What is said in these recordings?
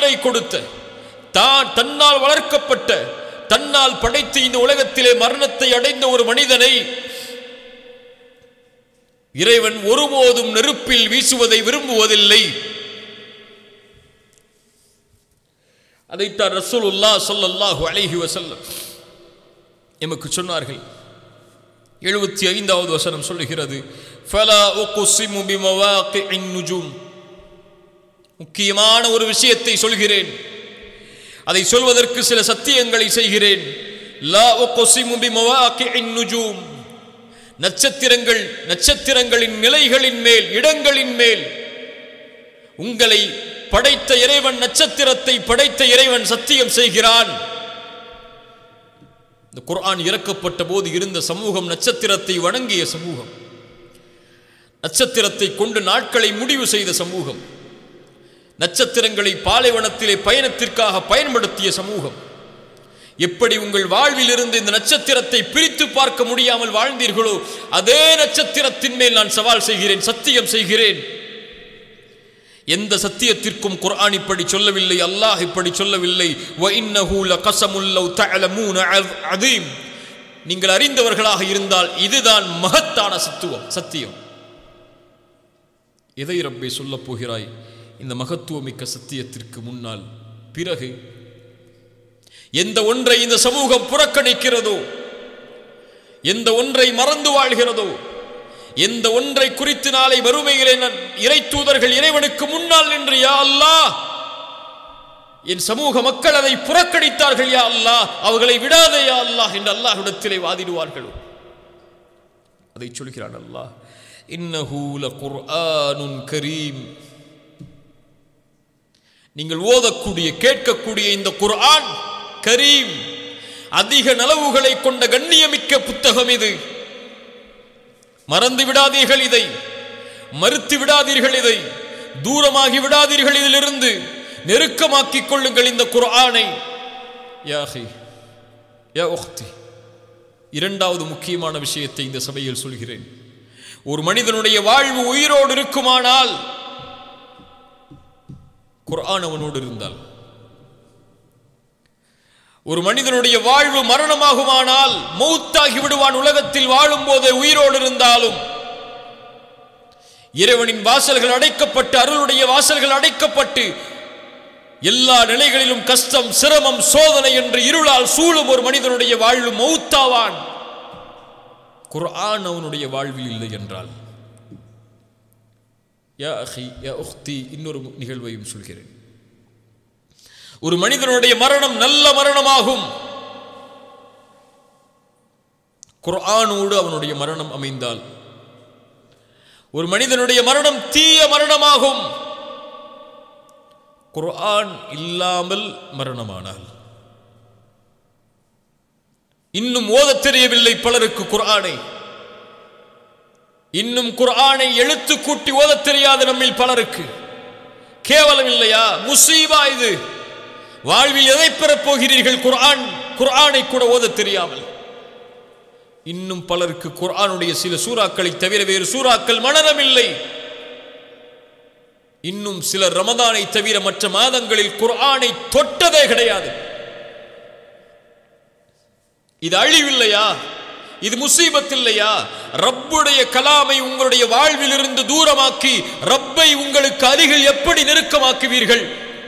உயிரை கொடுத்த தான் தன்னால் வளர்க்கப்பட்ட தன்னால் படைத்து இந்த உலகத்திலே மரணத்தை அடைந்த ஒரு மனிதனை இறைவன் ஒருபோதும் நெருப்பில் வீசுவதை விரும்புவதில்லை அதைத்தான் ரசூலுல்லா ஸல்லல்லாஹு அலைஹி வஸல்லம் எமக்கு சொன்னார்கள் எழுபத்தி ஐந்தாவது வசனம் சொல்லுகிறது ஃபலா உக்ஸிமு பிமவாகிஇன் நுஜூம் முக்கியமான ஒரு விஷயத்தை சொல்கிறேன் அதை சொல்வதற்கு சில சத்தியங்களை செய்கிறேன் லா உக்ஸிமு பிமவாகிஇன் நுஜூம் நட்சத்திரங்கள் நட்சத்திரங்களின் நிலைகளின் மேல் இடங்களின் மேல் உங்களை படைத்த இறைவன் நட்சத்திரத்தை படைத்த இறைவன் சத்தியம் செய்கிறான் இந்த குர்ஆன் இறக்கப்பட்ட போது இருந்த சமூகம் நட்சத்திரத்தை வணங்கிய சமூகம் நட்சத்திரத்தை கொண்டு நாட்களை முடிவு செய்த சமூகம் நட்சத்திரங்களை பாலைவனத்திலே பயணத்திற்காக பயன்படுத்திய சமூகம் எப்படி உங்கள் வாழ்வில் இருந்து இந்த நட்சத்திரத்தை பிரித்து பார்க்க முடியாமல் வாழ்ந்தீர்களோ அதே நட்சத்திரத்தின் மேல் நான் சவால் செய்கிறேன் சத்தியம் செய்கிறேன் எந்த சத்தியத்திற்கும் குர்ஆன் இப்படி சொல்லவில்லை அல்லாஹ் இப்படி சொல்லவில்லை வ இன்னஹு லகஸமுல் லவ் தஅலமூன அதீம் நீங்கள் அறிந்தவர்களாக இருந்தால் இதுதான் மகத்தான சத்துவம் சத்தியம் எதை ரப்பே சொல்லப் போகிறாய் இந்த மகத்துவமிக்க சத்தியத்திற்கு முன்னால் பிறகு எந்த ஒன்றை இந்த சமூகம் புறக்கணிக்கிறதோ எந்த ஒன்றை மறந்து வாழ்கிறதோ எந்த ஒன்றை குறித்து நாளை வறுமையிலே நான் இறை தூதர்கள் இறைவனுக்கு முன்னால் நின்று யா அல்லாஹ் என் சமூக மக்கள் அதை புறக்கணித்தார்கள் யா அல்லாஹ் அவர்களை விடாதே யா அல்லாஹ் என்று அல்லாஹ்விடத்திலே வாதிடுவார்கள் அதை சொல்கிறான் அல்லாஹ் இன்னஹு லகுர்ஆனுன் கரீம் நீங்கள் ஓதக்கூடிய கேட்கக்கூடிய இந்த குர்ஆன் கரீம் அதிக நலவுகளை கொண்ட கண்ணியமிக்க புத்தகம் இது மறந்து விடாதீர்கள் இதை மறுத்து விடாதீர்கள் இதை தூரமாகி விடாதீர்கள் இதிலிருந்து நெருக்கமாக்கிக் கொள்ளுங்கள் இந்த குர்ஆனை யாஹி யா உக்தி இரண்டாவது முக்கியமான விஷயத்தை இந்த சபையில் சொல்கிறேன் ஒரு மனிதனுடைய வாழ்வு உயிரோடு இருக்குமானால் குர்ஆன் அவனோடு இருந்தால் ஒரு மனிதனுடைய வாழ்வு மரணமாகுமானால் மௌத்தாகி விடுவான் உலகத்தில் வாழும் போதே உயிரோடு இருந்தாலும் இறைவனின் வாசல்கள் அடைக்கப்பட்டு அருளுடைய வாசல்கள் அடைக்கப்பட்டு எல்லா நிலைகளிலும் கஷ்டம் சிரமம் சோதனை என்று இருளால் சூழும் ஒரு மனிதனுடைய வாழ்வு மௌத்தாவான் குர்ஆன் அவனுடைய வாழ்வில் இல்லை என்றால் யா அஹி யா உக்தி இன்னொரு நிகழ்வையும் சொல்கிறேன் ஒரு மனிதனுடைய மரணம் நல்ல மரணமாகும் குர்ஆனோடு அவனுடைய மரணம் அமைந்தால் ஒரு மனிதனுடைய மரணம் தீய மரணமாகும் குர்ஆன் இல்லாமல் மரணமானால் இன்னும் ஓதத் தெரியவில்லை பலருக்கு குர்ஆனை இன்னும் குர்ஆனை எழுத்து கூட்டி ஓதத் தெரியாத நம்மில் பலருக்கு கேவலம் இல்லையா முசீபா இது வாழ்வில் எதை பெறப் போகிறீர்கள் குர்ஆன் குர்ஆனை கூட ஓதத் தெரியாமல் இன்னும் பலருக்கு குர்ஆனுடைய சில சூறாக்களை தவிர வேறு சூறாக்கள் மனநமில்லை இன்னும் சிலர் ரமதானை தவிர மற்ற மாதங்களில் குர்ஆனை தொட்டதே கிடையாது இது அழிவில்லையா இது முசீபத் இல்லையா ரப்புடைய கலாமை உங்களுடைய வாழ்வில் இருந்து தூரமாக்கி ரப்பை உங்களுக்கு அருகில் எப்படி நெருக்கமாக்குவீர்கள்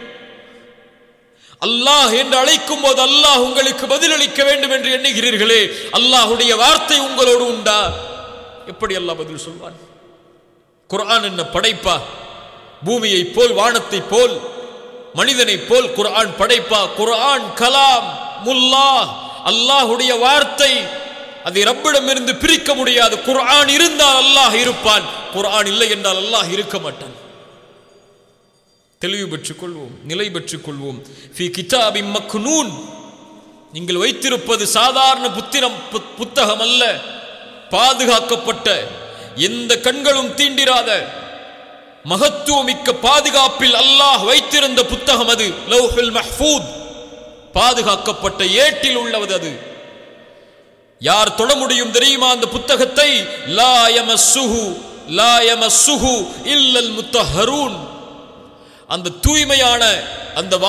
அல்லாஹ் என்று அழைக்கும் போது அல்லாஹ் உங்களுக்கு பதிலளிக்க வேண்டும் என்று எண்ணுகிறீர்களே அல்லாஹுடைய வார்த்தை உங்களோடு உண்டா எப்படி அல்லாஹ் பதில் சொல்வான் குர்ஆன் என்ன படைப்பா பூமியை போல் வானத்தை போல் மனிதனை போல் குர்ஆன் படைப்பா குர்ஆன் கலாம் முல்லா அல்லாஹுடைய வார்த்தை அதை ரப்பிடமிருந்து பிரிக்க முடியாது குர்ஆன் இருந்தால் அல்லாஹ் இருப்பான் குர்ஆன் இல்லை என்றால் அல்லாஹ் இருக்க மாட்டான் தெளிவு பெற்றுக் கொள்வோம் நிலை பெற்றுக் கொள்வோம் ஃபி கிதாபி மக்னூன் நீங்கள் வைத்திருப்பது சாதாரண புத்திரம் பு- புத்தகம் அல்ல பாதுகாக்கப்பட்ட எந்த கண்களும் தீண்டிராத மகத்துவமிக்க பாதுகாப்பில் அல்லாஹ் வைத்திருந்த புத்தகம் அது லௌஹுல் மஹ்ஃபூத் பாதுகாக்கப்பட்ட ஏட்டில் உள்ளவது அது யார் தொட முடியும் தெரியுமா அந்த புத்தகத்தை லா யமஸ்ஸுஹு லா யமஸ்ஸுஹு இல்லல் முத்தஹரூன் அந்த தூய்மையான அந்த